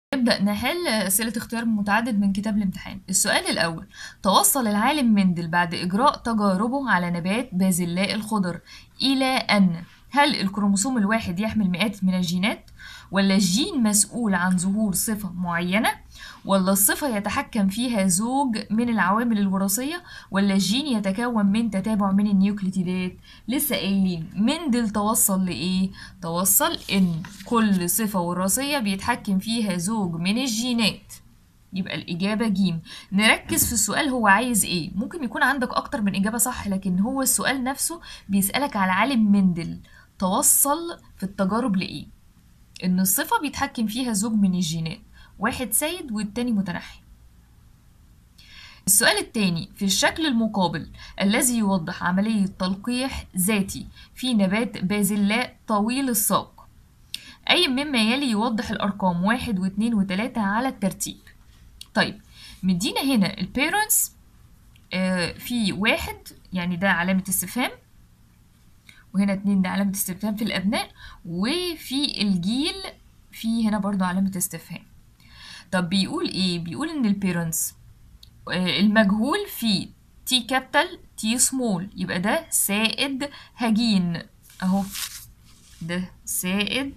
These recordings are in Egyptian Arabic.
نبدأ نحل أسئلة اختيار متعدد من كتاب الامتحان السؤال الأول توصل العالم مندل بعد إجراء تجاربه على نبات بازلاء الخضر إلى أن هل الكروموسوم الواحد يحمل مئات من الجينات ولا الجين مسؤول عن ظهور صفة معينة ولا الصفة يتحكم فيها زوج من العوامل الوراثية ولا الجين يتكون من تتابع من النيوكليتيدات لسه قايلين مندل توصل لإيه؟ توصل إن كل صفة وراثية بيتحكم فيها زوج من الجينات يبقى الإجابة جيم نركز في السؤال هو عايز إيه ممكن يكون عندك أكتر من إجابة صح لكن هو السؤال نفسه بيسألك على عالم مندل توصل في التجارب لإيه إن الصفة بيتحكم فيها زوج من الجينات واحد سيد والتاني متنحي السؤال الثاني في الشكل المقابل الذي يوضح عملية تلقيح ذاتي في نبات بازلاء طويل الساق أي مما يلي يوضح الأرقام واحد واثنين وثلاثة على الترتيب طيب مدينا هنا البيرنتس آه في واحد يعني ده علامة استفهام وهنا اتنين ده علامة استفهام في الأبناء وفي الجيل في هنا برضو علامة استفهام طب بيقول ايه بيقول ان البيرنتس المجهول في تي كابيتال تي سمول يبقى ده سائد هجين اهو ده سائد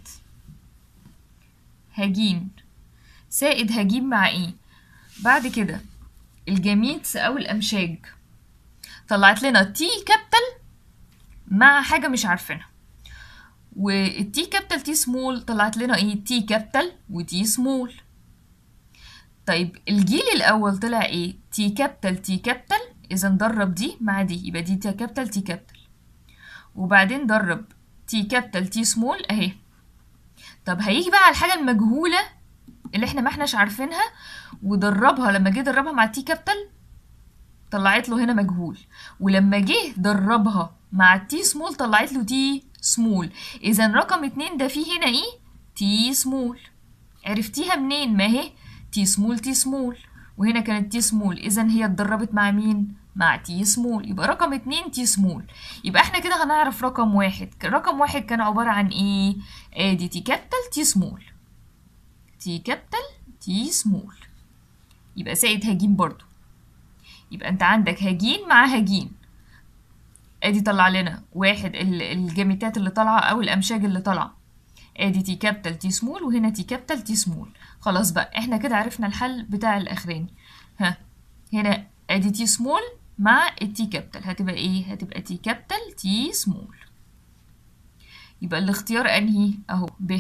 هجين سائد هجين مع ايه بعد كده الجميتس او الامشاج طلعت لنا تي كابيتال مع حاجه مش عارفينها والتي كابيتال تي سمول طلعت لنا ايه تي كابيتال وتي سمول طيب الجيل الاول طلع ايه تي كابيتال تي كابيتال اذا درب دي مع دي يبقى دي تي كابيتال تي كابيتال وبعدين درب تي كابيتال تي سمول اهي طب هيجي بقى على الحاجه المجهوله اللي احنا ما احناش عارفينها ودربها لما جه دربها مع تي كابيتال طلعت له هنا مجهول ولما جه دربها مع التي سمول طلعت له تي سمول اذا رقم اتنين ده فيه هنا ايه تي سمول عرفتيها منين ما هي تي سمول تي سمول وهنا كانت تي سمول اذا هي اتدربت مع مين مع تي سمول يبقى رقم اتنين تي سمول يبقى احنا كده هنعرف رقم واحد رقم واحد كان عبارة عن ايه ادي تي كابيتال تي سمول تي كابيتال تي سمول يبقى زائد هجين برضو يبقى انت عندك هجين مع هجين ادي طلع لنا واحد الجاميتات اللي طالعه او الامشاج اللي طالعه ادي تي كابيتال تي سمول وهنا تي كابيتال تي سمول خلاص بقى احنا كده عرفنا الحل بتاع الاخراني ها هنا ادي تي سمول مع التي كابيتال هتبقى ايه هتبقى تي كابيتال تي سمول يبقى الاختيار انهي اهو ب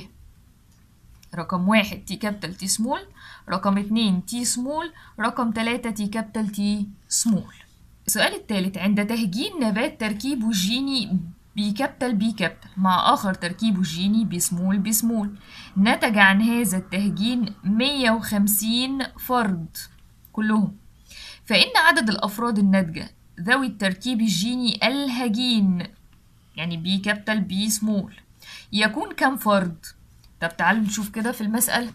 رقم واحد تي كابيتال تي سمول رقم اتنين تي سمول رقم تلاتة تي كابيتال تي سمول السؤال الثالث عند تهجين نبات تركيبه الجيني بي كابيتال بي كابيتال مع آخر تركيبه الجيني بي سمول بي سمول نتج عن هذا التهجين 150 فرد كلهم فإن عدد الأفراد الناتجة ذوي التركيب الجيني الهجين يعني بي كابيتال بي سمول يكون كم فرد؟ طب تعالوا نشوف كده في المسألة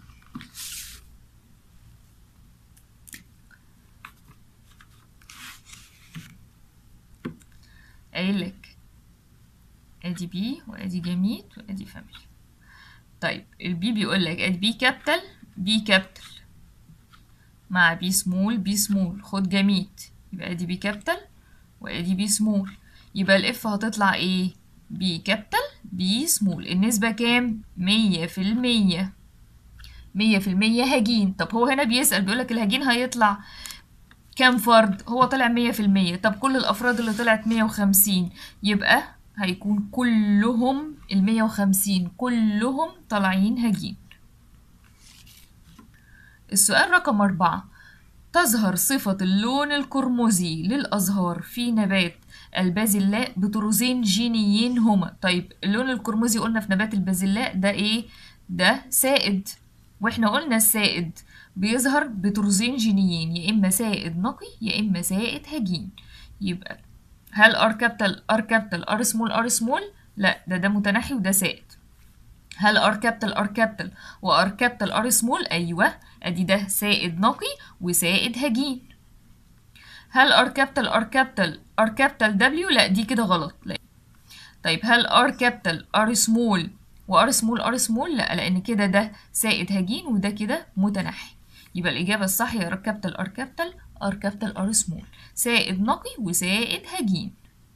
قايل لك ادي بي وادي جميت وادي فاميلي طيب البي بيقول لك ادي بي كابيتال بي كابيتال مع بي سمول بي سمول خد جميت يبقى ادي بي كابيتال وادي بي سمول يبقى الاف هتطلع ايه بي كابيتال بي سمول النسبة كام مية في المية مية في المية هجين طب هو هنا بيسأل بيقولك الهجين هيطلع كام فرد هو طلع مية في المية طب كل الأفراد اللي طلعت مية وخمسين يبقى هيكون كلهم المية وخمسين كلهم طالعين هجين السؤال رقم أربعة تظهر صفة اللون القرمزي للأزهار في نبات البازلاء بطروزين جينيين هما طيب اللون القرمزي قلنا في نبات البازلاء ده ايه ده سائد واحنا قلنا السائد بيظهر بطروزين جينيين يا اما سائد نقي يا اما سائد هجين يبقى هل ار كابيتال ار كابيتال ار سمول ار سمول لا ده ده متنحي وده سائد هل ار كابيتال ار كابيتال وار كابيتال ار سمول ايوه ادي ده سائد نقي وسائد هجين هل ار كابيتال ار كابيتال ار كابيتال دبليو لا دي كده غلط لا طيب هل ار كابيتال ار سمول وار سمول ار سمول لا لان كده ده سائد هجين وده كده متنحي يبقى الاجابه الصح هي ار كابيتال ار كابيتال ار كابيتال ار سمول سائد نقي وسائد هجين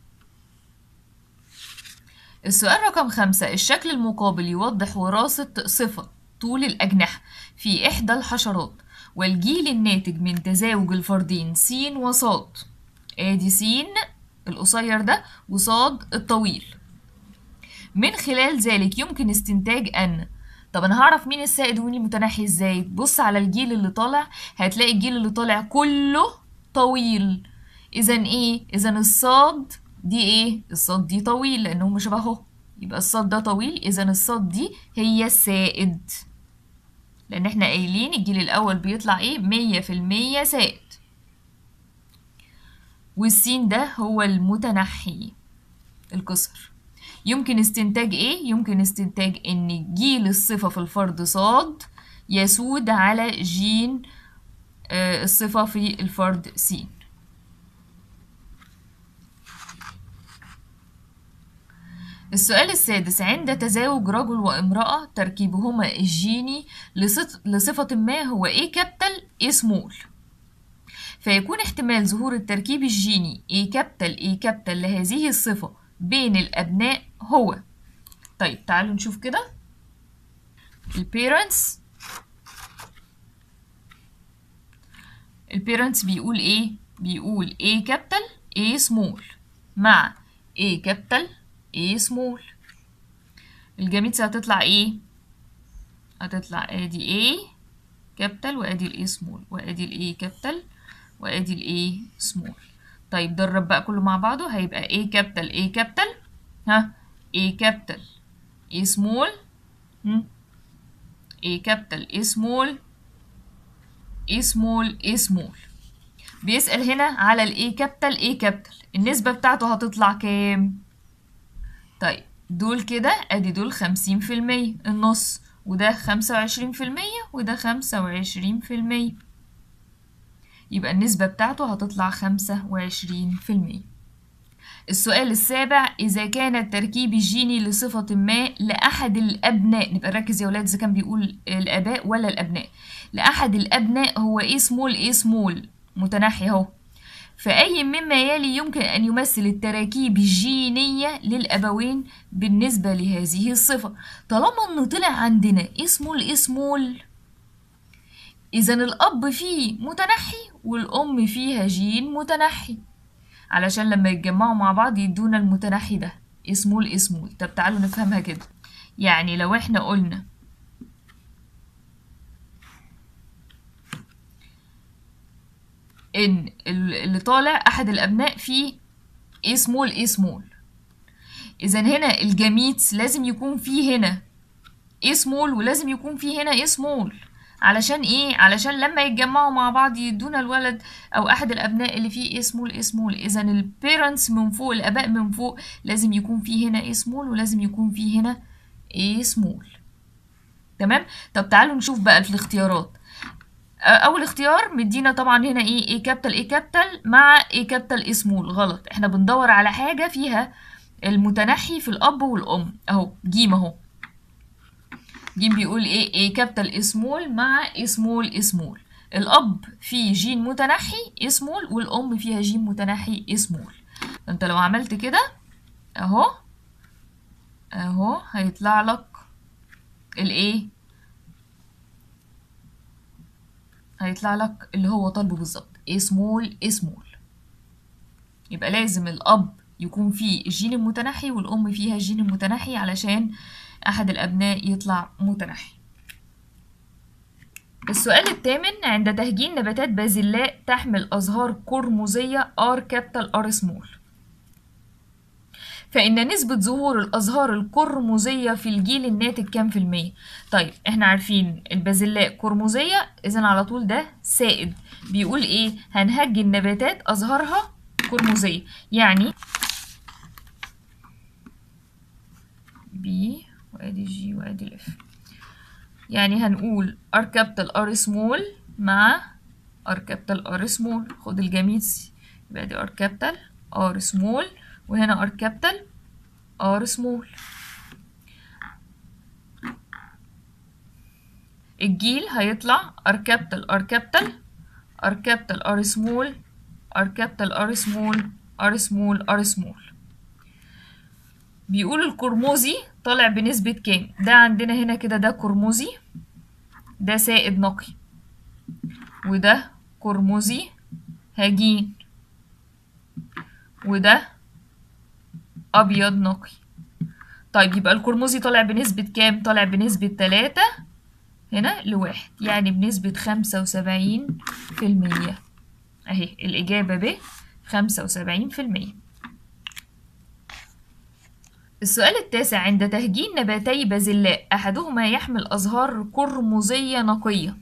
السؤال رقم خمسة الشكل المقابل يوضح وراثة صفة طول الأجنحة في إحدى الحشرات والجيل الناتج من تزاوج الفردين س وصاد ادي س القصير ده وصاد الطويل من خلال ذلك يمكن استنتاج ان طب انا هعرف مين السائد ومين المتنحي ازاي بص على الجيل اللي طالع هتلاقي الجيل اللي طالع كله طويل اذا ايه اذا الصاد دي ايه الصاد دي طويل لانه هم شبهه يبقى الصاد ده طويل اذا الصاد دي هي السائد لان احنا قايلين الجيل الاول بيطلع ايه مية في المية سائد والسين ده هو المتنحي القصر يمكن استنتاج ايه يمكن استنتاج ان جيل الصفة في الفرد صاد يسود على جين آه الصفة في الفرد س السؤال السادس عند تزاوج رجل وامرأة تركيبهما الجيني لصفة ما هو A كابيتال A سمول فيكون احتمال ظهور التركيب الجيني A كابيتال A كابيتال لهذه الصفة بين الأبناء هو طيب تعالوا نشوف كده البيرنتس البيرنتس بيقول ايه بيقول A كابيتال A سمول مع A كابيتال A سمول الجاميتس هتطلع ايه هتطلع ادي A كابيتال وادي ال A سمول وادي ال A كابيتال وادي ال A سمول طيب درب بقى كله مع بعضه هيبقى A كابيتال A كابيتال ها A كابيتال A سمول A كابيتال A سمول A سمول A سمول بيسأل هنا على ال A كابيتال A كابيتال النسبة بتاعته هتطلع كام؟ طيب دول كده ادي دول خمسين في المية النص وده خمسة وعشرين في المية وده خمسة وعشرين في المية يبقى النسبة بتاعته هتطلع خمسة وعشرين في المية السؤال السابع إذا كان التركيب الجيني لصفة ما لأحد الأبناء نبقى نركز يا ولاد إذا كان بيقول الآباء ولا الأبناء لأحد الأبناء هو إيه سمول إيه سمول متناحي أهو فأي مما يلي يمكن أن يمثل التراكيب الجينية للأبوين بالنسبة لهذه الصفة طالما إنه طلع عندنا اسمه الاسمول إذا الأب فيه متنحي والأم فيها جين متنحي علشان لما يتجمعوا مع بعض يدونا المتنحي ده اسمه الاسمول طب تعالوا نفهمها كده يعني لو احنا قلنا ان اللي طالع احد الابناء فيه ايه سمول ايه سمول اذا هنا الجاميتس لازم يكون فيه هنا ايه سمول ولازم يكون فيه هنا ايه سمول علشان ايه علشان لما يتجمعوا مع بعض يدونا الولد او احد الابناء اللي فيه ايه سمول ايه سمول اذا البيرنتس من فوق الاباء من فوق لازم يكون فيه هنا ايه سمول ولازم يكون فيه هنا ايه سمول تمام طب تعالوا نشوف بقى في الاختيارات اول اختيار مدينا طبعا هنا ايه ايه كابيتال ايه كابيتال مع ايه كابيتال ايه سمول غلط احنا بندور على حاجه فيها المتنحي في الاب والام اهو جيم اهو جيم بيقول ايه ايه كابيتال ايه سمول مع ايه سمول ايه سمول الاب فيه جين متنحي ايه سمول والام فيها جين متنحي ايه سمول انت لو عملت كده اهو اهو هيطلع لك الايه هيطلع لك اللي هو طالبه بالظبط A small A small يبقى لازم الأب يكون فيه الجين المتنحي والأم فيها الجين المتنحي علشان أحد الأبناء يطلع متنحي السؤال الثامن عند تهجين نباتات بازلاء تحمل أزهار قرمزية R capital R small فإن نسبة ظهور الأزهار القرمزية في الجيل الناتج كام في المية؟ طيب احنا عارفين البازلاء قرمزية إذا على طول ده سائد بيقول إيه؟ هنهجي النباتات أزهارها قرمزية يعني بي وادي جي وادي الاف يعني هنقول ار كابيتال ار سمول مع ار كابيتال ار سمول خد الجميتس يبقى دي ار كابيتال ار سمول وهنا ار كابيتال ار سمول الجيل هيطلع ار كابيتال ار كابيتال ار كابيتال ار سمول ار كابيتال ار سمول ار سمول ار سمول بيقول القرمزي طالع بنسبة كام ده عندنا هنا كده ده قرمزي ده سائد نقي وده قرمزي هجين وده أبيض نقي طيب يبقى القرمزي طالع بنسبة كام؟ طالع بنسبة تلاتة هنا لواحد يعني بنسبة خمسة وسبعين في المية أهي الإجابة ب خمسة وسبعين في المية السؤال التاسع عند تهجين نباتي بازلاء أحدهما يحمل أزهار قرمزية نقية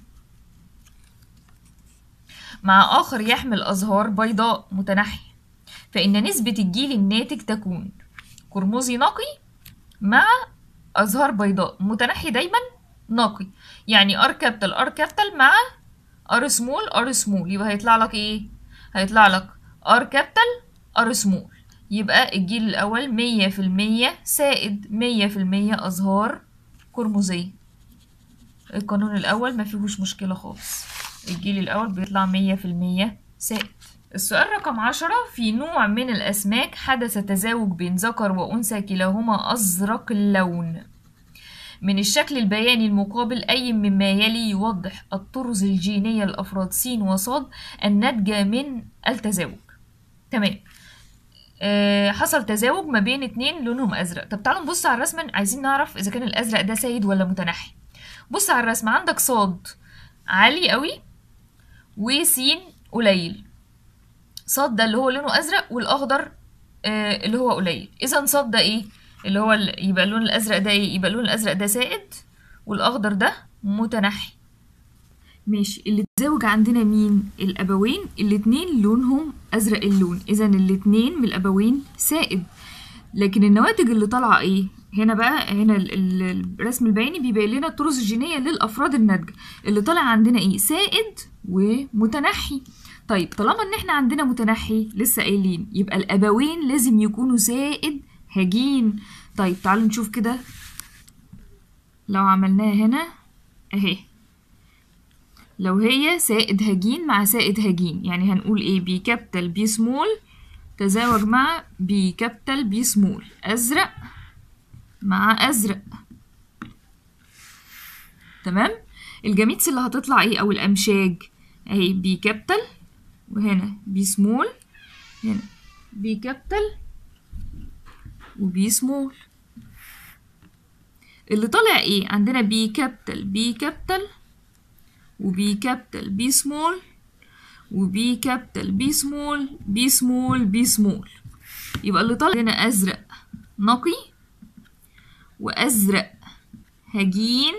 مع آخر يحمل أزهار بيضاء متنحية فإن نسبة الجيل الناتج تكون قرمزي نقي مع أزهار بيضاء متنحي دايما نقي يعني ار كابيتال ار كابيتال مع ار سمول ار سمول يبقى هيطلع لك ايه هيطلع لك ار كابيتال ار سمول يبقى الجيل الأول مية في المية سائد مية في المية أزهار قرمزية القانون الأول ما فيهوش مشكلة خالص الجيل الأول بيطلع مية في المية سائد السؤال رقم عشرة في نوع من الأسماك حدث تزاوج بين ذكر وأنثى كلاهما أزرق اللون من الشكل البياني المقابل أي مما يلي يوضح الطرز الجينية للأفراد س وصاد الناتجة من التزاوج تمام آه حصل تزاوج ما بين اتنين لونهم أزرق طب تعالوا نبص على الرسمة عايزين نعرف إذا كان الأزرق ده سيد ولا متنحي بص على الرسمة عندك صاد عالي قوي وسين قليل صاد ده اللي هو لونه ازرق والاخضر آه اللي هو قليل اذا صاد ده ايه اللي هو ال- يبقى اللون الازرق ده ايه يبقى اللون الازرق ده سائد والاخضر ده متنحي ماشي اللي تزوج عندنا مين الابوين الاتنين لونهم ازرق اللون اذا الاتنين من الابوين سائد لكن النواتج اللي طالعه ايه هنا بقى هنا ال- ال- الرسم البياني بيبين لنا الطرز الجينيه للافراد الناتجه اللي طالع عندنا ايه سائد ومتنحي طيب طالما ان احنا عندنا متنحي لسه قايلين يبقى الابوين لازم يكونوا سائد هجين طيب تعالوا نشوف كده لو عملناها هنا اهي لو هي سائد هجين مع سائد هجين يعني هنقول ايه بي كابيتال بي سمول تزاوج مع بي كابيتال بي سمول ازرق مع ازرق تمام الجميتس اللي هتطلع ايه او الامشاج اهي بي كابيتال وهنا بي سمول هنا بي كابيتال وبي سمول اللي طالع ايه عندنا بي كابيتال بي كابيتال وبي كابيتال بي سمول وبي كابيتال بي سمول بي سمول بي سمول يبقى اللي طالع هنا ازرق نقي وازرق هجين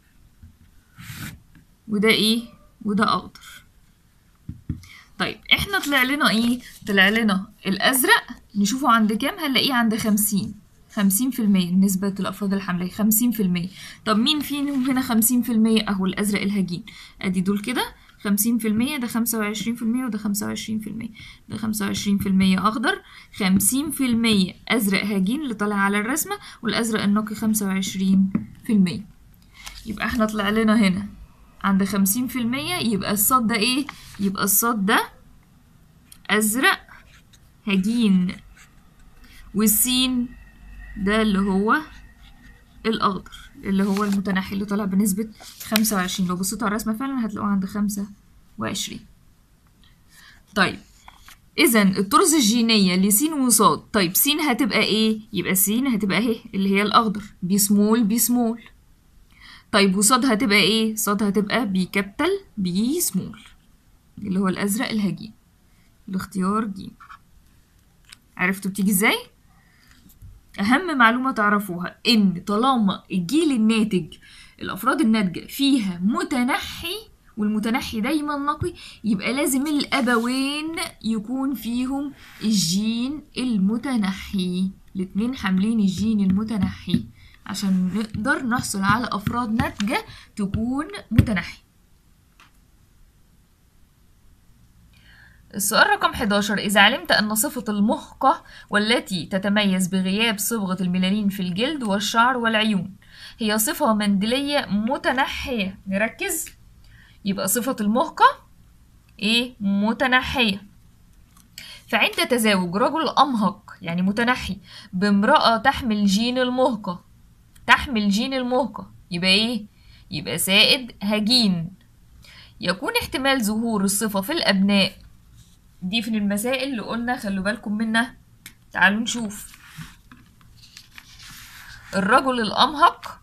وده ايه وده اخضر طيب احنا طلع لنا ايه طلع لنا الازرق نشوفه عند كام هنلاقيه عند خمسين خمسين في المية نسبة الأفراد الحملية خمسين في المية طب مين فيهم هنا خمسين في المية أهو الأزرق الهجين أدي دول كده خمسين في المية ده خمسة وعشرين في المية وده خمسة وعشرين في المية ده خمسة وعشرين في المية أخضر خمسين في المية أزرق هجين اللي طالع على الرسمة والأزرق النقي خمسة وعشرين في المية يبقى احنا طلع لنا هنا عند خمسين في المية يبقى الصاد ده ايه يبقى الصاد ده أزرق هجين والسين ده اللي هو الأخضر اللي هو المتنحي اللي طالع بنسبة خمسة وعشرين لو بصيتوا على الرسمة فعلا هتلاقوه عند خمسة وعشرين طيب إذا الطرز الجينية لسين وصاد طيب سين هتبقى إيه؟ يبقى سين هتبقى أهي اللي هي الأخضر بي سمول بي سمول طيب وصاد هتبقى إيه؟ صاد هتبقى بي كابيتال بي سمول اللي هو الأزرق الهجين الاختيار ج عرفتوا بتيجي ازاي اهم معلومه تعرفوها ان طالما الجيل الناتج الافراد الناتجه فيها متنحي والمتنحي دايما نقي يبقى لازم الابوين يكون فيهم الجين المتنحي الاتنين حاملين الجين المتنحي عشان نقدر نحصل على افراد ناتجه تكون متنحي السؤال رقم 11 إذا علمت أن صفة المهقة والتي تتميز بغياب صبغة الميلانين في الجلد والشعر والعيون هي صفة مندلية متنحية نركز يبقى صفة المهقة ايه متنحية فعند تزاوج رجل أمهق يعني متنحي بامرأة تحمل جين المهقة تحمل جين المهقة يبقى ايه يبقى سائد هجين يكون احتمال ظهور الصفة في الأبناء دي في المسائل اللي قلنا خلوا بالكم منها تعالوا نشوف الرجل الأمهق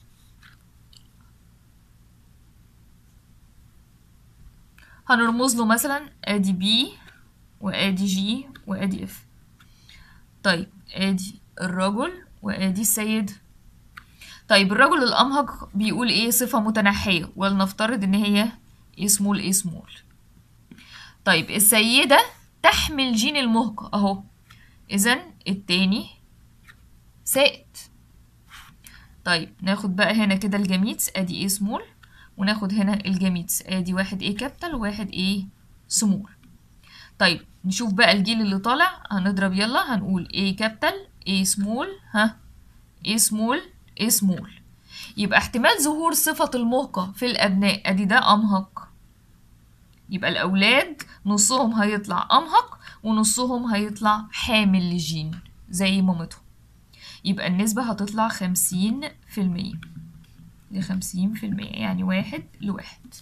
هنرمز له مثلا ادي بي وادي جي وادي اف طيب ادي الرجل وادي السيدة طيب الرجل الأمهق بيقول ايه صفة متنحية ولنفترض ان هي اسمول ايه سمول طيب السيدة تحمل جين المهقة اهو اذا التاني سائد طيب ناخد بقى هنا كده الجميتس ادي ايه سمول وناخد هنا الجميتس ادي واحد ايه كابيتال وواحد ايه سمول طيب نشوف بقى الجيل اللي طالع هنضرب يلا هنقول ايه كابيتال ايه سمول ها ايه سمول ايه سمول يبقى احتمال ظهور صفة المهقة في الأبناء أدي ده أمهق يبقى الأولاد نصهم هيطلع أمهق ونصهم هيطلع حامل لجين زي مامتهم يبقى النسبة هتطلع خمسين في المية لخمسين في المية يعني واحد لواحد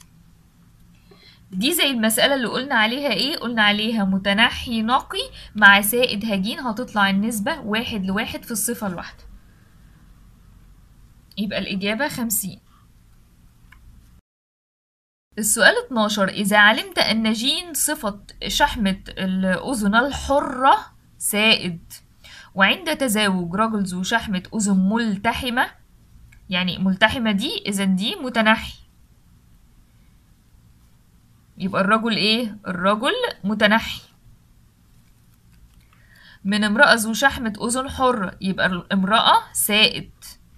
دي زي المسألة اللي قلنا عليها ايه قلنا عليها متنحي نقي مع سائد هجين هتطلع النسبة واحد لواحد في الصفة الواحدة يبقى الإجابة خمسين السؤال 12 إذا علمت أن جين صفة شحمة الأذن الحرة سائد وعند تزاوج رجل ذو شحمة أذن ملتحمة يعني ملتحمة دي إذا دي متنحي يبقى الرجل إيه؟ الرجل متنحي من امرأة ذو شحمة أذن حرة يبقى الامرأة سائد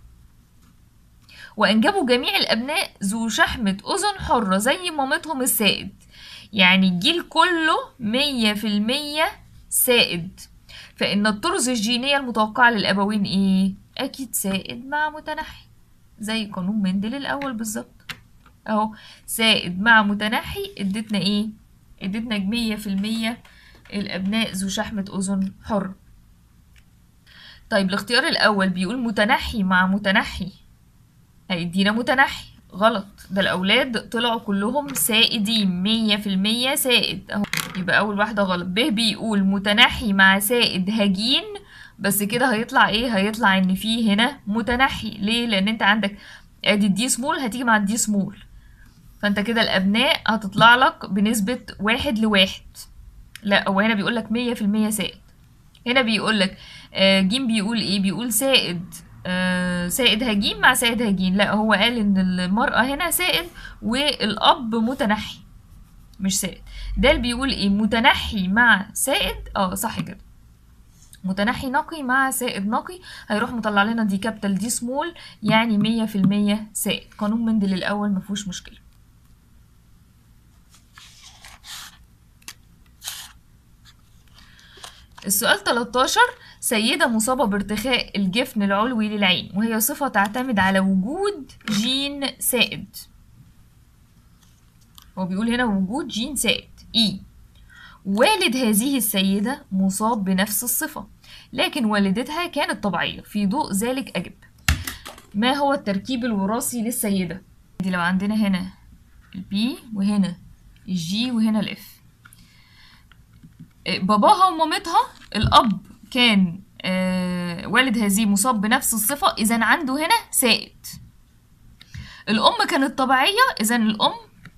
وأنجبوا جميع الأبناء ذو شحمة أذن حرة زي مامتهم السائد يعني الجيل كله مية في المية سائد فإن الطرز الجينية المتوقعة للأبوين إيه؟ أكيد سائد مع متنحي زي قانون مندل الأول بالظبط أهو سائد مع متنحي ادتنا إيه؟ ادتنا مية في المية الأبناء ذو شحمة أذن حرة طيب الاختيار الأول بيقول متنحي مع متنحي هيدينا متنحي غلط ده الأولاد طلعوا كلهم سائدين مية في المية سائد أهو يبقى أول واحدة غلط ب بيقول متنحي مع سائد هجين بس كده هيطلع ايه هيطلع ان في هنا متنحي ليه لان انت عندك ادي الدي سمول هتيجي مع الدي سمول فانت كده الابناء هتطلع لك بنسبة واحد لواحد لا هو هنا بيقول لك مية في المية سائد هنا بيقول لك آه جيم بيقول ايه بيقول سائد آه سائد هجين مع سائد هجين لا هو قال ان المرأة هنا سائد والاب متنحي مش سائد ده اللي بيقول ايه متنحي مع سائد اه صح كده متنحي نقي مع سائد نقي هيروح مطلع لنا دي كابيتال دي سمول يعني مية في المية سائد قانون مندل الأول مفهوش مشكلة السؤال 13 سيدة مصابة بارتخاء الجفن العلوي للعين وهي صفة تعتمد على وجود جين سائد هو بيقول هنا وجود جين سائد إي والد هذه السيدة مصاب بنفس الصفة لكن والدتها كانت طبيعية في ضوء ذلك أجب ما هو التركيب الوراثي للسيدة دي لو عندنا هنا البي وهنا الجي وهنا الاف باباها ومامتها الأب كان آه والد هذه مصاب بنفس الصفة إذا عنده هنا سائد الأم كانت طبيعية إذا الأم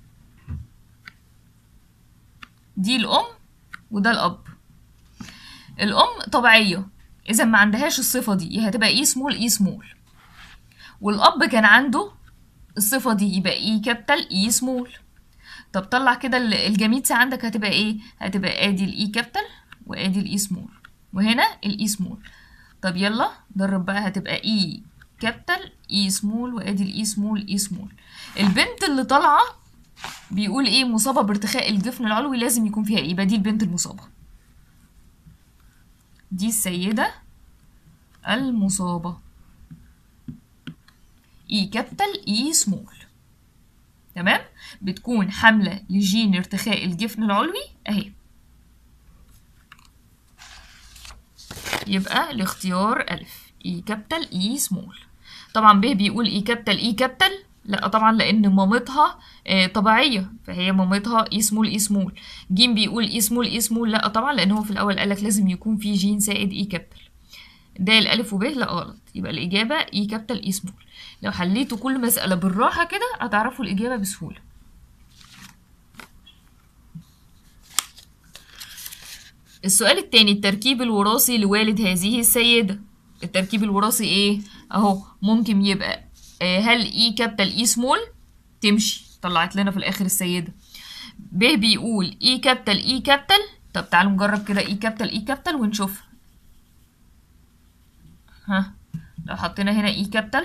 دي الأم وده الأب الأم طبيعية إذا ما عندهاش الصفة دي يا هتبقى إي سمول إي سمول والأب كان عنده الصفة دي يبقى إي كابيتال إي سمول طب طلع كده الجميتس عندك هتبقى إيه؟ هتبقى آدي الإي كابيتال وآدي الإي سمول وهنا الإي سمول طب يلا درب بقى هتبقى إي كابيتال إي سمول وآدي الإي سمول إي سمول البنت اللي طالعة بيقول ايه مصابة بارتخاء الجفن العلوي لازم يكون فيها ايه يبقى دي البنت المصابة دي السيدة المصابة اي كابيتال اي سمول تمام بتكون حاملة لجين ارتخاء الجفن العلوي اهي يبقى الاختيار ألف اي كابيتال اي سمول طبعا ب بيقول اي كابيتال اي كابيتال لا طبعا لان مامتها آه طبيعيه فهي مامتها اي سمول اي سمول ج بيقول اي سمول اي سمول لا طبعا لان هو في الاول قالك لازم يكون في جين سائد اي كابيتال د الالف وب لا غلط يبقى الاجابه اي كابيتال اي سمول لو حليتوا كل مساله بالراحه كده هتعرفوا الاجابه بسهوله السؤال التاني التركيب الوراثي لوالد هذه السيدة التركيب الوراثي ايه اهو ممكن يبقى آه هل اي كابيتال اي سمول تمشي طلعت لنا في الاخر السيدة ب بيقول اي كابيتال اي كابيتال طب تعالوا نجرب كده اي كابيتال اي كابيتال ونشوف ها لو حطينا هنا اي كابيتال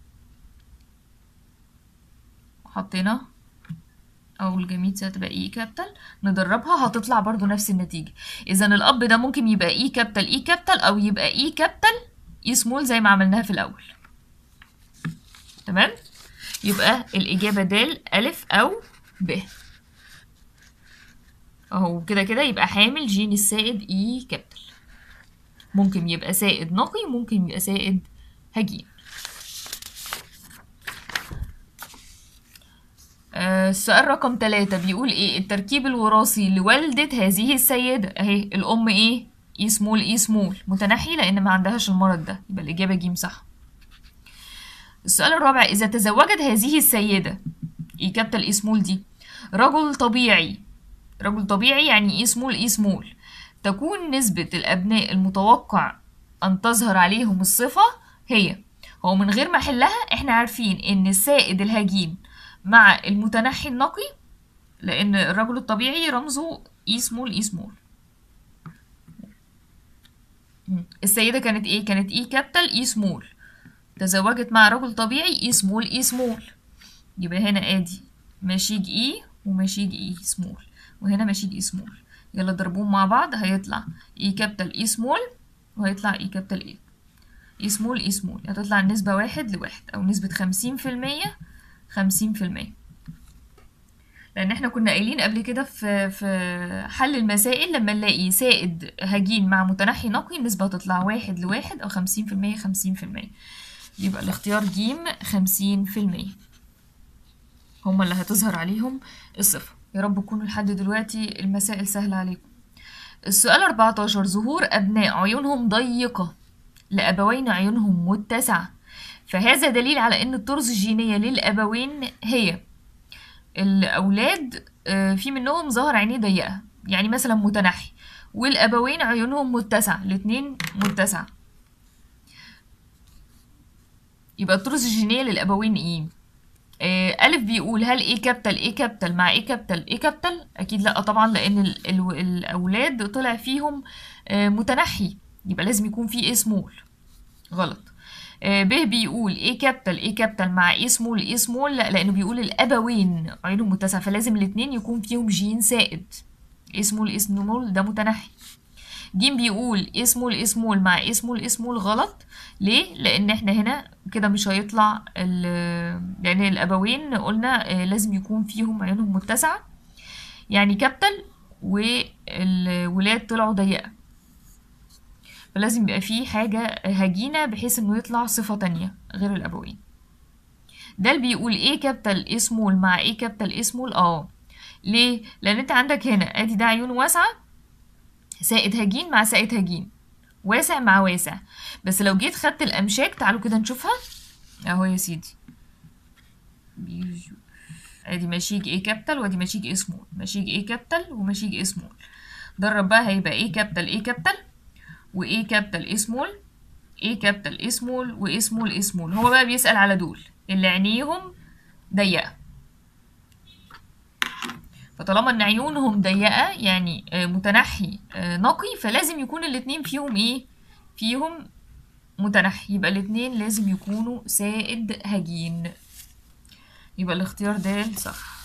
حطينا او الجميد هتبقى اي كابيتال ندربها هتطلع برضو نفس النتيجة اذا الاب ده ممكن يبقى اي كابيتال اي كابيتال او يبقى اي كابيتال اي سمول زي ما عملناها في الاول تمام يبقى الاجابة د الف او ب اهو كده كده يبقى حامل جين السائد اي كابيتال ممكن يبقى سائد نقي ممكن يبقى سائد هجين السؤال رقم ثلاثة بيقول ايه التركيب الوراثي لوالدة هذه السيدة اهي الام ايه اي سمول اي سمول متنحي لان ما عندهاش المرض ده يبقى الاجابة جيم صح السؤال الرابع اذا تزوجت هذه السيدة اي كابيتال اي سمول دي رجل طبيعي رجل طبيعي يعني اي سمول اي سمول تكون نسبة الابناء المتوقع ان تظهر عليهم الصفة هي هو من غير ما احلها احنا عارفين ان السائد الهجين مع المتنحي النقي لان الرجل الطبيعي رمزه اي سمول اي سمول السيدة كانت ايه كانت اي كابيتال اي سمول تزوجت مع رجل طبيعي اي سمول اي سمول يبقى هنا ادي مشيج اي ومشيج اي سمول وهنا مشيج اي سمول يلا ضربوهم مع بعض هيطلع اي كابيتال اي سمول وهيطلع اي كابيتال اي اي سمول اي سمول هتطلع النسبة واحد لواحد او نسبة خمسين في المية خمسين في المية لأن احنا كنا قايلين قبل كده في في حل المسائل لما نلاقي سائد هجين مع متنحي نقي النسبة هتطلع واحد لواحد أو خمسين في المية خمسين في المية يبقى الاختيار جيم خمسين في المية هما اللي هتظهر عليهم الصفة يا رب تكونوا لحد دلوقتي المسائل سهلة عليكم السؤال 14 ظهور أبناء عيونهم ضيقة لأبوين عيونهم متسعة فهذا دليل على ان الطرز الجينية للأبوين هي الأولاد في منهم ظهر عينيه ضيقة يعني مثلا متنحي والأبوين عيونهم متسعة الاتنين متسعة يبقى الطرز الجينية للأبوين ايه؟ ألف بيقول هل ايه كابيتال ايه كابيتال مع ايه كابيتال ايه كابيتال؟ أكيد لأ طبعا لأن ال ال الأولاد طلع فيهم متنحي يبقى لازم يكون في ايه سمول غلط ب بيقول ايه كابيتال ايه كابيتال مع ايه سمول ايه سمول لا لانه بيقول الابوين عينهم متسعه فلازم الاثنين يكون فيهم جين سائد ايه سمول ايه سمول ده متنحي ج بيقول ايه سمول ايه سمول مع ايه سمول ايه سمول غلط ليه لان احنا هنا كده مش هيطلع لان الابوين قلنا لازم يكون فيهم عينهم متسعه يعني كابيتال والولاد طلعوا ضيقه فلازم يبقى فيه حاجة هجينة بحيث انه يطلع صفة تانية غير الأبوين ده اللي بيقول ايه كابيتال ايه سمول مع ايه كابيتال ايه سمول اه ليه؟ لأن انت عندك هنا ادي ده عيون واسعة سائد هجين مع سائد هجين واسع مع واسع بس لو جيت خدت الأمشاج تعالوا كده نشوفها اهو يا سيدي ادي مشيج ايه كابيتال وادي مشيج ايه سمول مشيج ايه كابيتال ومشيج ايه سمول درب بقى هيبقى ايه كابيتال ايه كابيتال وايه كابيتال ايه سمول ايه كابيتال ايه سمول وايه سمول ايه سمول هو بقى بيسأل على دول اللي عينيهم ضيقة فطالما ان عيونهم ضيقة يعني متنحي نقي فلازم يكون الاتنين فيهم ايه فيهم متنحي يبقى الاتنين لازم يكونوا سائد هجين يبقى الاختيار ده صح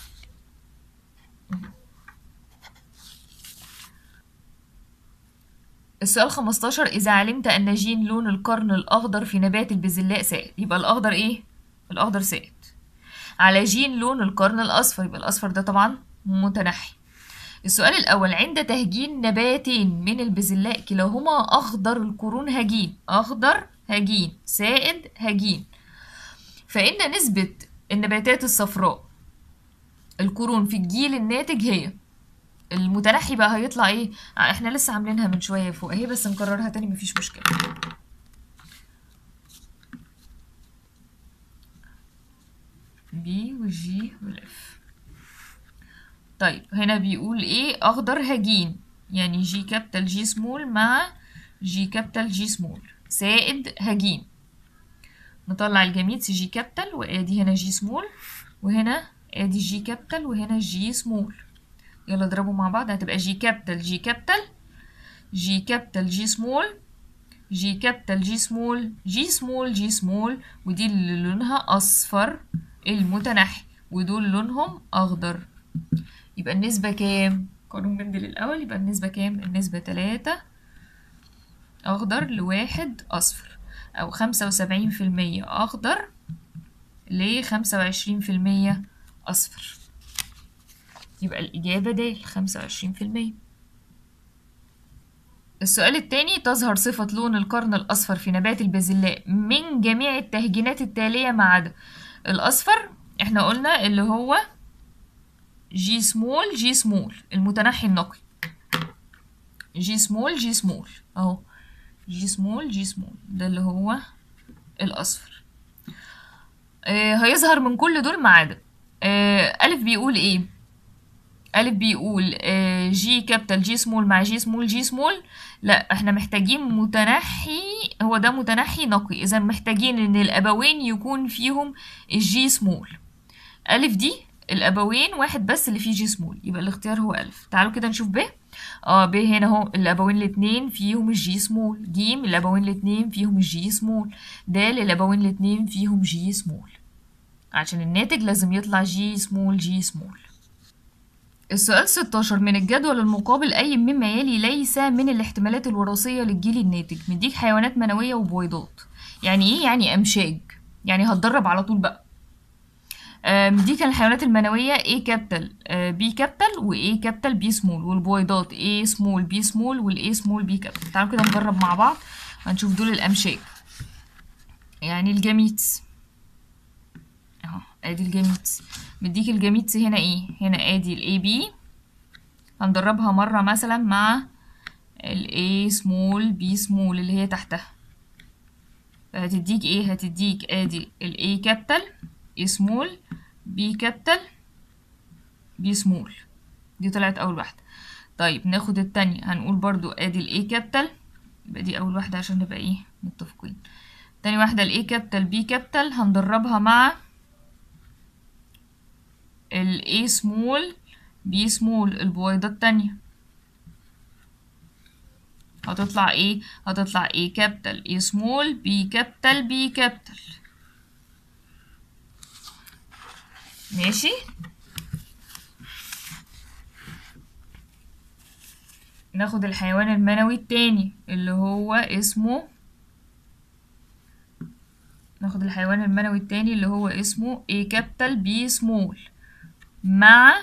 السؤال 15 إذا علمت أن جين لون القرن الأخضر في نبات البزلاء سائد يبقى الأخضر إيه؟ الأخضر سائد على ج لون القرن الأصفر يبقى الأصفر ده طبعا متنحي السؤال الأول عند تهجين نباتين من البزلاء كلاهما أخضر القرون هجين أخضر هجين سائد هجين فإن نسبة النباتات الصفراء القرون في الجيل الناتج هي المتنحي بقى هيطلع ايه آه، احنا لسه عاملينها من شويه فوق اهي بس نكررها تاني مفيش مشكله بي والجي والاف طيب هنا بيقول ايه اخضر هجين يعني جي كابيتال جي سمول مع جي كابيتال جي سمول سائد هجين نطلع الجميد جي كابيتال وادي هنا جي سمول وهنا ادي جي كابيتال وهنا جي سمول يلا اضربوا مع بعض هتبقى جي كابيتال جي كابيتال جي كابيتال جي سمول جي كابيتال جي سمول جي سمول جي سمول ودي اللي لونها اصفر المتنحي ودول لونهم اخضر يبقى النسبة كام؟ قانون مندل الأول يبقى النسبة كام؟ النسبة تلاتة أخضر لواحد أصفر أو خمسة وسبعين في المية أخضر لخمسة وعشرين في المية أصفر يبقى الإجابة د خمسة وعشرين في المية السؤال التاني تظهر صفة لون القرن الأصفر في نبات البازلاء من جميع التهجينات التالية ما عدا الأصفر احنا قلنا اللي هو جي سمول جي سمول المتنحي النقي جي سمول جي سمول اهو جي سمول جي سمول ده اللي هو الأصفر آه هيظهر من كل دول ما عدا آه ألف بيقول ايه ألف بيقول آه جي كابيتال جي سمول مع جي سمول جي سمول لا احنا محتاجين متنحي هو ده متنحي نقي اذا محتاجين ان الابوين يكون فيهم الجي سمول ألف دي الابوين واحد بس اللي فيه جي سمول يبقى الاختيار هو ألف تعالوا كده نشوف ب اه ب هنا اهو الابوين الاتنين فيهم الجي سمول ج الابوين الاتنين فيهم الجي سمول د الابوين الاتنين فيهم جي سمول عشان الناتج لازم يطلع جي سمول جي سمول السؤال 16 من الجدول المقابل أي مما يلي ليس من الاحتمالات الوراثية للجيل الناتج مديك حيوانات منوية وبويضات يعني ايه يعني أمشاج يعني هتدرب على طول بقى آه، مديك الحيوانات المنوية A كابيتال B كابيتال و A كابيتال B سمول والبويضات A سمول B سمول وال A سمول B كابيتال تعالوا كده نجرب مع بعض هنشوف دول الأمشاج يعني الجميتس اهو ادي الجميتس مديك الجميتس هنا ايه هنا ادي الاي بي هندربها مرة مثلا مع الاي سمول بي سمول اللي هي تحتها هتديك ايه هتديك ادي الاي كابيتال اي سمول بي كابيتال بي سمول دي طلعت اول واحدة طيب ناخد التانية هنقول برضو ادي الاي كابيتال يبقى دي اول واحدة عشان نبقى ايه متفقين تاني واحدة الاي كابيتال بي كابيتال هندربها مع ال A سمول B سمول البويضة التانية هتطلع ايه هتطلع A كابيتال A سمول B كابيتال B كابيتال ماشي ناخد الحيوان المنوي التاني اللي هو اسمه ناخد الحيوان المنوي التاني اللي هو اسمه A كابيتال B سمول مع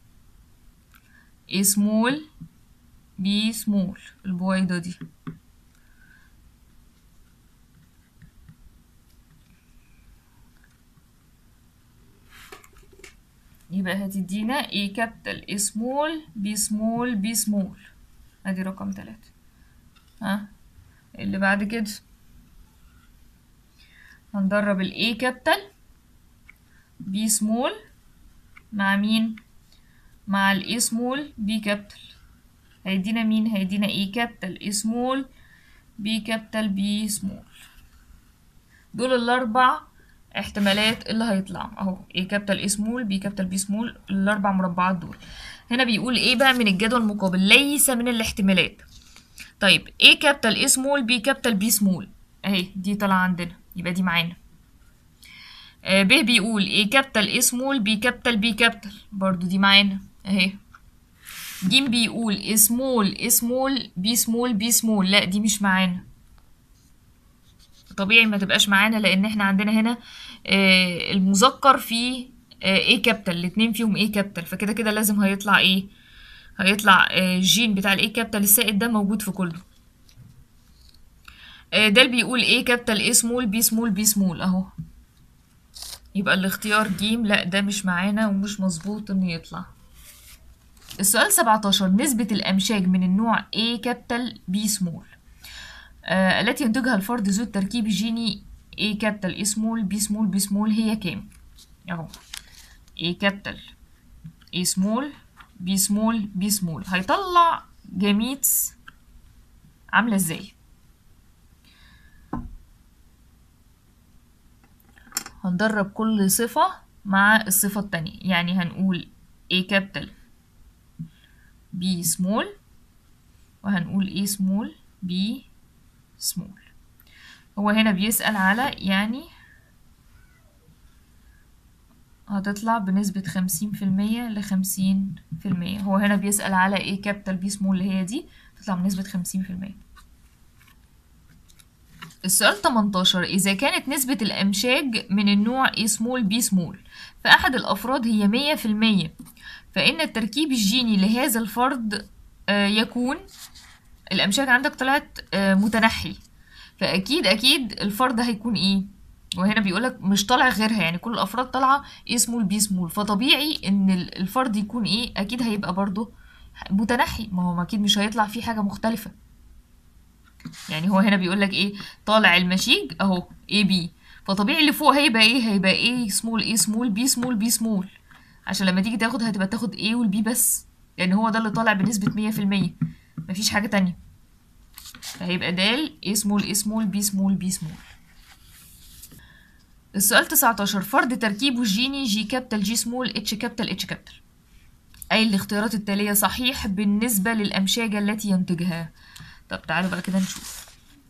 A سمول B سمول البويضة دي يبقى هتدينا A كابيتال A سمول B سمول B سمول ادي رقم تلاتة ها اللي بعد كده هندرب ال A كابيتال B سمول مع مين مع ال A سمول B كابيتال هيدينا مين هيدينا A كابيتال A سمول B كابيتال B سمول دول الاربع احتمالات اللي هيطلعوا اهو A كابيتال A سمول B كابيتال B سمول الاربع مربعات دول هنا بيقول ايه بقى من الجدول المقابل ليس من الاحتمالات طيب A كابيتال A سمول B كابيتال B سمول اهي دي طالعه عندنا يبقى دي معانا آه، ب بيقول A كابيتال A سمول B كابيتال B كابيتال برضو دي معانا اهي ج بيقول A سمول A سمول B سمول B سمول لا دي مش معانا فطبيعي ما تبقاش معانا لان احنا عندنا هنا آه المذكر فيه آه ايه كابيتال الاتنين فيهم ايه كابيتال فكده كده لازم هيطلع ايه هيطلع آه الجين بتاع الايه كابيتال السائد ده موجود في كله آه ده اللي بيقول ايه كابيتال ايه سمول بي سمول بي سمول اهو يبقى الاختيار جيم لا ده مش معانا ومش مظبوط انه يطلع السؤال 17 نسبة الأمشاج من النوع A كابيتال B سمول آه التي ينتجها الفرد ذو التركيب الجيني A كابيتال A سمول B سمول B سمول هي كام؟ أهو A كابيتال A سمول B سمول B سمول هيطلع جاميتس عاملة ازاي؟ هندرب كل صفة مع الصفة التانية يعني هنقول A كابيتال B سمول وهنقول A سمول B سمول هو هنا بيسأل على يعني هتطلع بنسبة خمسين في المية لخمسين في المية هو هنا بيسأل على A كابيتال B سمول اللي هي دي تطلع بنسبة خمسين في المية السؤال 18 إذا كانت نسبة الأمشاج من النوع A سمول B سمول فأحد الأفراد هي مية في المية فإن التركيب الجيني لهذا الفرد يكون الأمشاج عندك طلعت متنحي فأكيد أكيد الفرد هيكون إيه وهنا بيقولك مش طالع غيرها يعني كل الأفراد طالعة A سمول B سمول فطبيعي إن الفرد يكون إيه أكيد هيبقى برضه متنحي ما هو أكيد مش هيطلع فيه حاجة مختلفة يعني هو هنا بيقولك إيه طالع المشيج أهو A B فطبيعي اللي فوق هيبقى إيه هيبقى A سمول A سمول B سمول B سمول عشان لما تيجي تاخد هتبقى تاخد A والبي بس لأن هو ده اللي طالع بنسبة مية في المية مفيش حاجة تانية فهيبقى د A سمول A سمول B سمول B سمول السؤال 19 فرض تركيبه الجيني جي كابيتال جي سمول اتش كابيتال اتش كابيتال أي الاختيارات التالية صحيح بالنسبة للأمشاجة التي ينتجها طب تعالوا بقى كده نشوف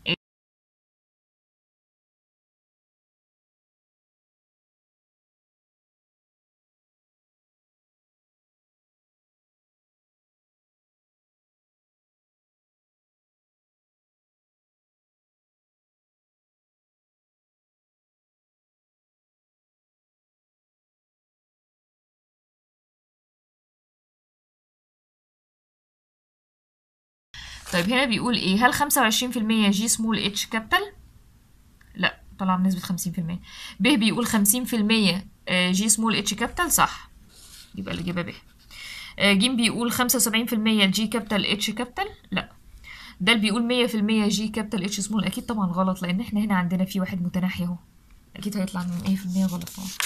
طيب هنا بيقول ايه هل خمسة وعشرين في المية جي سمول اتش كابيتال لا طلع بنسبة خمسين في المية ب بيقول خمسين في المية جي سمول اتش كابيتال صح يبقى الإجابة ب ج بيقول خمسة وسبعين في المية جي كابيتال اتش كابيتال لا ده اللي بيقول مية في المية جي كابيتال اتش سمول أكيد طبعا غلط لأن احنا هنا عندنا في واحد متناحي اهو أكيد هيطلع مية في المية غلط طبعا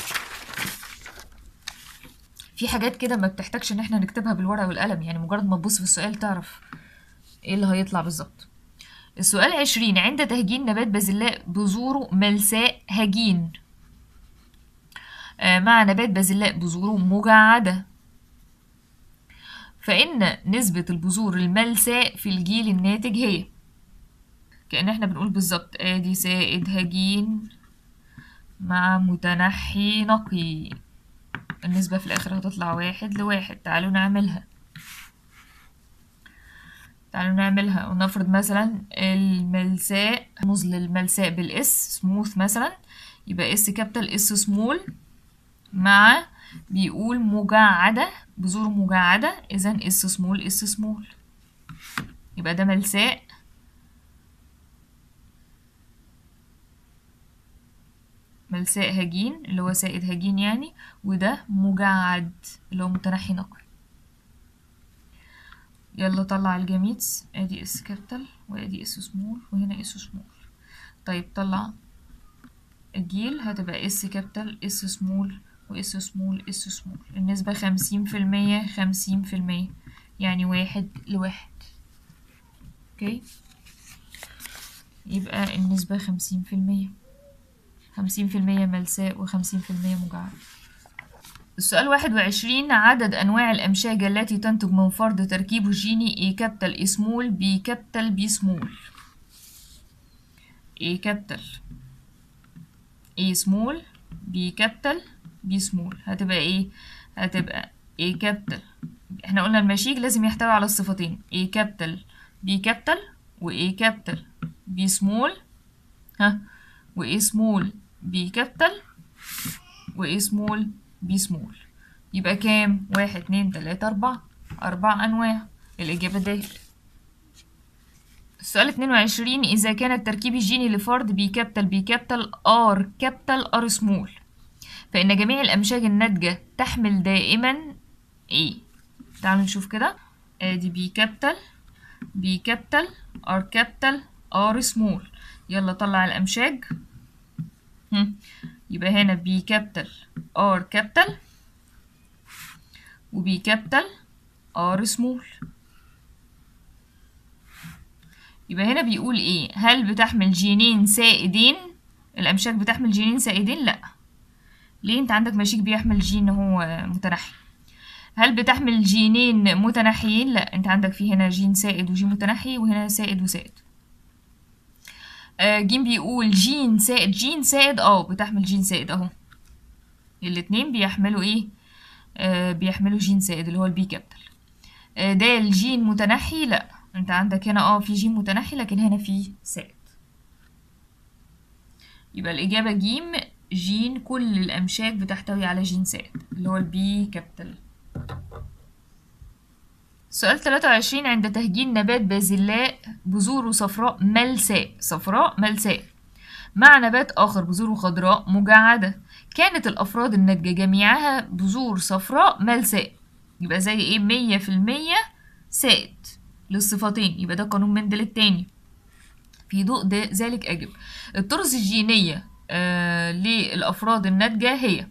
في حاجات كده ما بتحتاجش ان احنا نكتبها بالورقة والقلم يعني مجرد ما تبص في السؤال تعرف ايه اللي هيطلع بالظبط السؤال عشرين عند تهجين نبات بازلاء بذوره ملساء هجين آه مع نبات بازلاء بذوره مجعدة فإن نسبة البذور الملساء في الجيل الناتج هي كأن احنا بنقول بالظبط ادي سائد هجين مع متنحي نقي النسبة في الآخر هتطلع واحد لواحد تعالوا نعملها تعالوا نعملها ونفرض مثلا الملساء رمز للملساء بالاس سموث مثلا يبقى اس كابيتال اس سمول مع بيقول مجعدة بذور مجعدة اذا اس سمول اس سمول يبقى ده ملساء ملساء هجين اللي هو سائد هجين يعني وده مجعد اللي هو متنحي نقي يلا طلع الجاميتس ادي اس كابيتال وادي اس سمول وهنا اس سمول طيب طلع الجيل هتبقى اس كابيتال اس سمول واس سمول اس سمول النسبة خمسين في المية خمسين في المية يعني واحد لواحد اوكي يبقى النسبة خمسين في المية خمسين في المية ملساء وخمسين في المية مجعد السؤال واحد وعشرين عدد أنواع الأمشاج التي تنتج من فرض تركيبه الجيني A كابيتال A سمول B كابيتال B سمول A كابيتال A سمول B كابيتال B سمول هتبقى ايه؟ هتبقى A كابيتال احنا قلنا المشيج لازم يحتوي على الصفتين A كابيتال B كابيتال و A كابيتال B سمول ها و A سمول B كابيتال و A سمول B سمول يبقى كام واحد اتنين تلاتة أربعة أربع أنواع الإجابة د السؤال اتنين وعشرين إذا كان التركيب الجيني لفرد بي كابيتال بي كابيتال ار كابيتال ار سمول فإن جميع الأمشاج الناتجة تحمل دائما ايه تعالوا نشوف كده ادي بي كابيتال بي كابيتال ار كابيتال ار سمول يلا طلع الأمشاج هم. يبقى هنا بي كابيتال ار كابيتال وبي كابيتال ار سمول يبقى هنا بيقول ايه هل بتحمل جينين سائدين الامشاج بتحمل جينين سائدين لا ليه انت عندك مشيك بيحمل جين هو متنحي هل بتحمل جينين متناحيين لا انت عندك في هنا جين سائد وجين متنحي وهنا سائد وسائد آه جيم بيقول جين سائد جين سائد اه بتحمل جين سائد اهو الاتنين بيحملوا ايه آه بيحملوا جين سائد اللي هو البي كابيتال آه ده الجين متنحي لا انت عندك هنا اه في جين متنحي لكن هنا في سائد يبقى الإجابة جيم جين كل الأمشاج بتحتوي على جين سائد اللي هو البي كابيتال سؤال 23 عند تهجين نبات بازلاء بذوره صفراء ملساء صفراء ملساء مع نبات آخر بذوره خضراء مجعدة كانت الأفراد الناتجة جميعها بذور صفراء ملساء يبقى زي ايه مية في المية سائد للصفتين يبقى ده قانون مندل التاني في ضوء ده ذلك أجب الطرز الجينية آه للأفراد الناتجة هي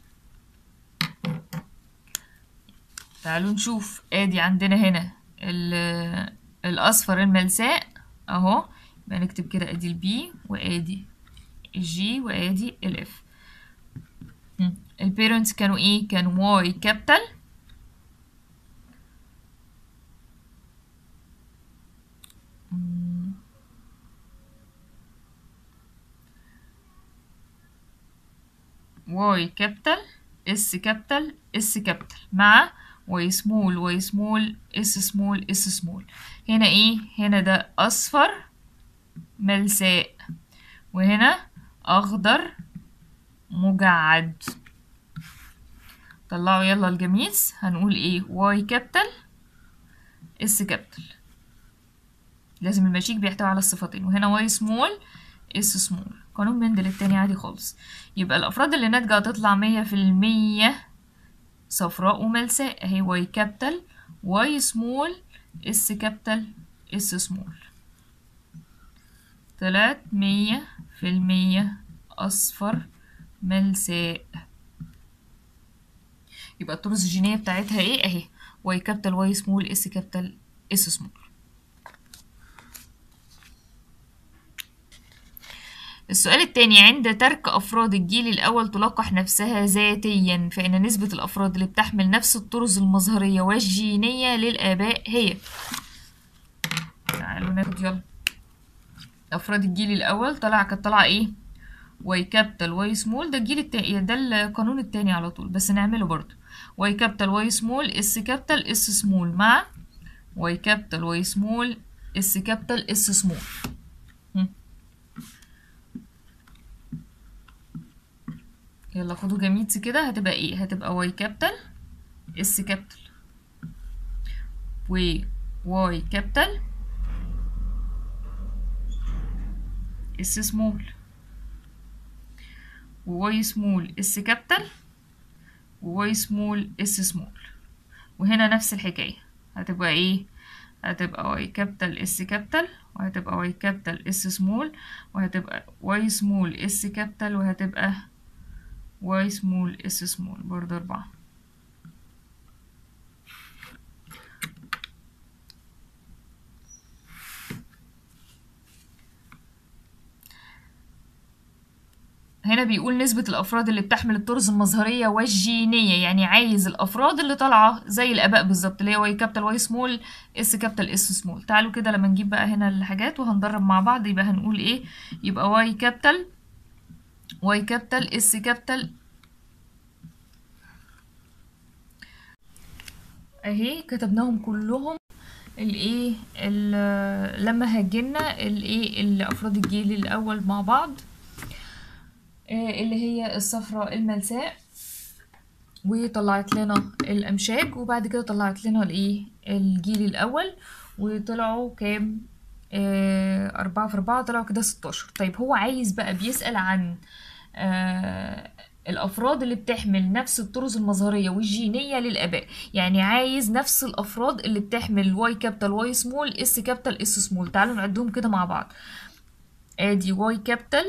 تعالوا نشوف ادي عندنا هنا الأصفر الملساء اهو يبقى نكتب كده ادي البي وادي الجي وادي الاف البيرنتس كانوا ايه كانوا واي كابيتال واي كابيتال اس كابيتال اس كابيتال مع واي سمول واي سمول اس سمول اس سمول هنا ايه هنا ده اصفر ملساء وهنا اخضر مجعد طلعوا يلا الجميز هنقول ايه واي كابيتال اس كابيتال لازم المشيك بيحتوي على الصفتين وهنا واي سمول اس سمول قانون مندل التاني عادي خالص يبقى الافراد اللي ناتجه هتطلع مية في المية صفراء وملساء اهي واي كابيتال واي سمول اس كابيتال اس سمول طلعت مية في المية اصفر ملساء يبقى الطرز الجينية بتاعتها ايه اهي واي كابيتال واي سمول اس كابيتال اس سمول السؤال التاني عند ترك أفراد الجيل الأول تلقح نفسها ذاتيا فإن نسبة الأفراد اللي بتحمل نفس الطرز المظهرية والجينية للآباء هي تعالوا ناخد يلا أفراد الجيل الأول طلع كانت طالعة إيه واي كابيتال واي سمول ده الجيل التاني ده القانون التاني على طول بس نعمله برضه واي كابيتال واي سمول اس كابيتال اس سمول مع واي كابيتال واي سمول اس كابيتال اس سمول يلا خدوا جميتس كده هتبقى ايه هتبقى واي كابيتال اس كابيتال و واي كابيتال اس سمول وواي سمول اس كابيتال وواي سمول اس سمول وهنا نفس الحكاية هتبقى ايه هتبقى واي كابيتال اس كابيتال وهتبقى واي كابيتال اس سمول وهتبقى واي سمول اس كابيتال وهتبقى واي سمول اس سمول برضه أربعة هنا بيقول نسبة الأفراد اللي بتحمل الطرز المظهرية والجينية يعني عايز الأفراد اللي طالعة زي الآباء بالظبط اللي هي واي كابيتال واي سمول اس كابيتال اس سمول تعالوا كده لما نجيب بقى هنا الحاجات وهندرب مع بعض يبقى هنقول ايه يبقى واي كابيتال واي كابيتال اس كابيتال اهي كتبناهم كلهم الايه لما هجينا الايه الافراد الجيل الاول مع بعض آه، اللي هي الصفراء الملساء وطلعت لنا الأمشاج وبعد كده طلعت لنا الإيه الجيل الأول وطلعوا كام آه أربعة في أربعة طلعوا كده ستاشر طيب هو عايز بقى بيسأل عن آه الأفراد اللي بتحمل نفس الطرز المظهرية والجينية للآباء يعني عايز نفس الأفراد اللي بتحمل واي كابيتال واي سمول اس كابيتال اس سمول تعالوا نعدهم كده مع بعض ادي واي كابيتال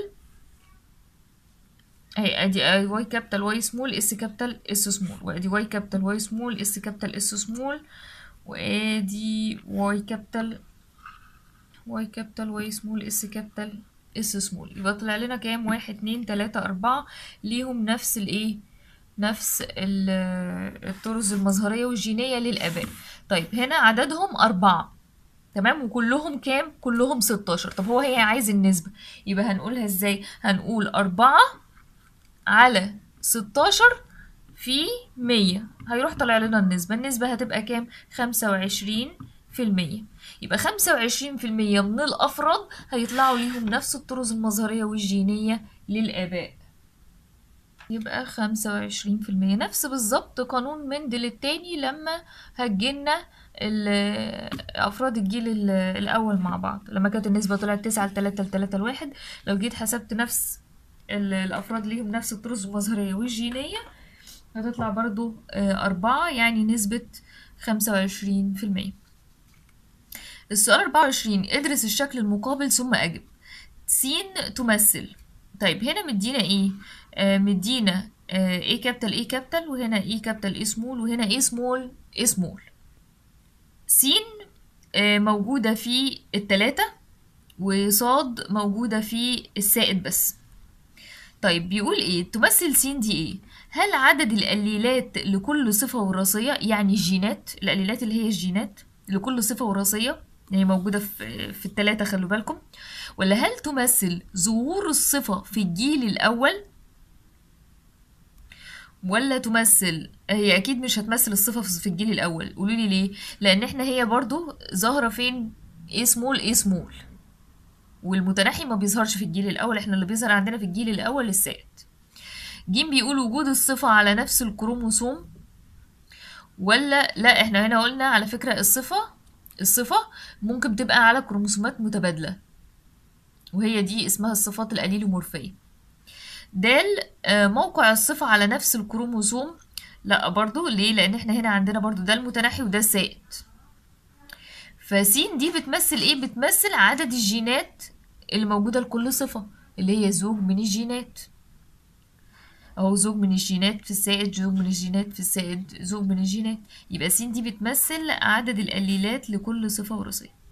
اهي ادي اي واي كابيتال واي سمول اس كابيتال اس سمول وادي واي كابيتال واي سمول اس كابيتال اس سمول وادي واي كابيتال واي كابيتال واي سمول اس كابيتال اس سمول يبقى طلع لنا كام واحد اتنين تلاتة اربعة ليهم نفس الايه نفس ال- الطرز المظهرية والجينية للآباء طيب هنا عددهم أربعة تمام وكلهم كام كلهم 16 طب هو هي عايز النسبة يبقى هنقولها ازاي هنقول أربعة على 16 في 100 هيروح طالع لنا النسبة النسبة هتبقى كام 25 في المية يبقى 25 في المية من الأفراد هيطلعوا ليهم نفس الطرز المظهرية والجينية للآباء يبقى خمسة وعشرين في المية نفس بالظبط قانون مندل التاني لما هجلنا ال- أفراد الجيل ال- الأول مع بعض لما كانت النسبة طلعت تسعة لتلاتة لتلاتة لواحد لو جيت حسبت نفس ال- الأفراد ليهم نفس الطرز المظهرية والجينية هتطلع برضو آه، أربعة يعني نسبة خمسة وعشرين في المية السؤال أربعة وعشرين ادرس الشكل المقابل ثم أجب س تمثل طيب هنا مدينا ايه آه مدينا آه ايه كابيتال ايه كابيتال وهنا ايه كابيتال ايه سمول وهنا ايه سمول ايه سمول س آه موجودة في التلاتة وصاد موجودة في السائد بس طيب بيقول ايه تمثل س دي ايه هل عدد القليلات لكل صفة وراثية يعني الجينات القليلات اللي هي الجينات لكل صفة وراثية يعني موجودة في في التلاتة خلوا بالكم ولا هل تمثل ظهور الصفة في الجيل الأول ولا تمثل هي أكيد مش هتمثل الصفة في في الجيل الأول قولولي ليه لأن احنا هي برضو ظاهرة فين ايه سمول ايه سمول والمتناحي ما بيظهرش في الجيل الأول احنا اللي بيظهر عندنا في الجيل الأول السائد جيم بيقول وجود الصفة على نفس الكروموسوم ولا لا احنا هنا قلنا على فكرة الصفة الصفة ممكن تبقى على كروموسومات متبادلة وهي دي اسمها الصفات الأليلومورفية دال آه، موقع الصفة على نفس الكروموسوم لا برضو ليه لأن احنا هنا عندنا برضو ده المتناحي وده السائد فسين دي بتمثل ايه بتمثل عدد الجينات اللي موجودة لكل صفة اللي هي زوج من الجينات أو زوج من الجينات في السائد زوج من الجينات في السائد زوج من الجينات يبقى س دي بتمثل عدد القليلات لكل صفة وراثية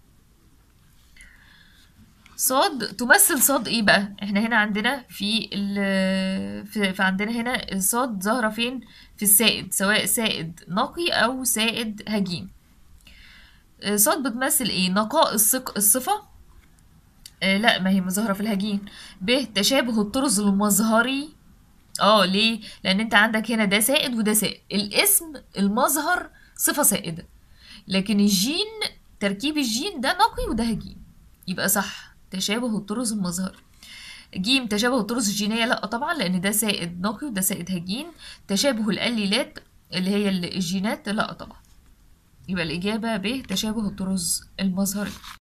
صاد تمثل صاد ايه بقى احنا هنا عندنا في ال في, في عندنا هنا الصاد ظاهرة فين في السائد سواء سائد نقي او سائد هجين آه، صاد بتمثل ايه نقاء الصق الصفة آه لا ما هي ظاهرة في الهجين ب تشابه الطرز المظهري اه ليه لان انت عندك هنا ده سائد وده سائد الاسم المظهر صفة سائدة لكن الجين تركيب الجين ده نقي وده هجين يبقى صح تشابه الطرز المظهري جيم تشابه الطرز الجينية لا طبعا لان ده سائد نقي وده سائد هجين تشابه القليلات اللي هي الجينات لا طبعا يبقى الإجابة ب تشابه الطرز المظهري